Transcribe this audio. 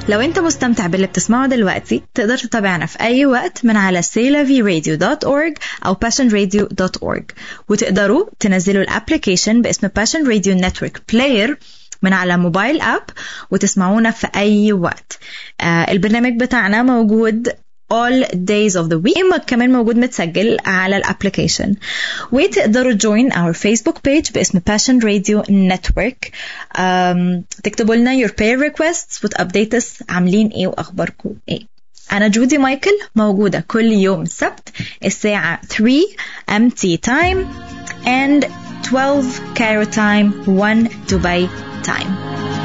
لو انت مستمتع باللي بتسمعه دلوقتي تقدر تتابعنا في اي وقت من على clavradio.org او passionradio.org وتقدروا تنزلوا الابليكيشن باسم Passion Radio Network Player من على موبايل اب وتسمعونا في اي وقت آه البرنامج بتاعنا موجود all days of the week كمان موجود متسجل على الابليكيشن وتقدروا join our Facebook page باسم Passion Radio Network um, تكتبوا لنا your prayer requests وتابديت us عاملين ايه واخباركم ايه أنا جودي مايكل موجودة كل يوم السبت الساعة 3 MT time and 12 Cairo time 1 Dubai time